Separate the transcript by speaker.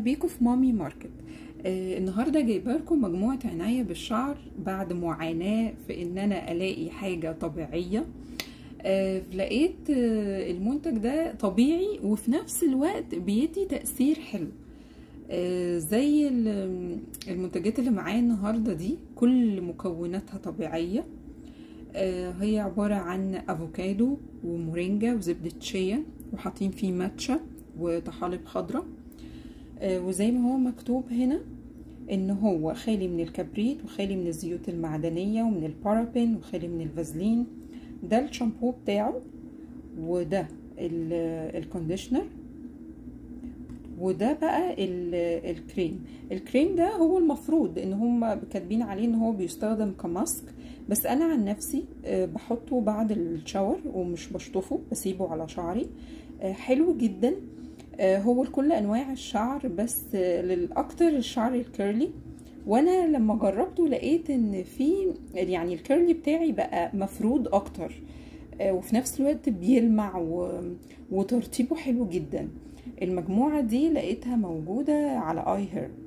Speaker 1: بيكم في مامي ماركت آه النهارده جايبه لكم مجموعه عنايه بالشعر بعد معاناه في ان انا الاقي حاجه طبيعيه آه لقيت آه المنتج ده طبيعي وفي نفس الوقت بيدي تاثير حلو آه زي المنتجات اللي معايا النهارده دي كل مكوناتها طبيعيه آه هي عباره عن افوكادو ومورينجا وزبده شيا وحاطين فيه ماتشا وطحالب خضراء وزي ما هو مكتوب هنا ان هو خالي من الكبريت وخالي من الزيوت المعدنية ومن البارابين وخالي من الفازلين ده الشامبو بتاعه وده الكونديشنر وده بقى الكريم الكريم ده هو المفروض ان هم كاتبين عليه ان هو بيستخدم كماسك بس انا عن نفسي بحطه بعد الشاور ومش بشطفه بسيبه على شعري حلو جدا هو لكل انواع الشعر بس للاكتر الشعر الكيرلي وانا لما جربته لقيت ان في يعني الكيرلي بتاعي بقى مفرود اكتر وفي نفس الوقت بيلمع وترطيبه حلو جدا المجموعة دي لقيتها موجودة على اي هير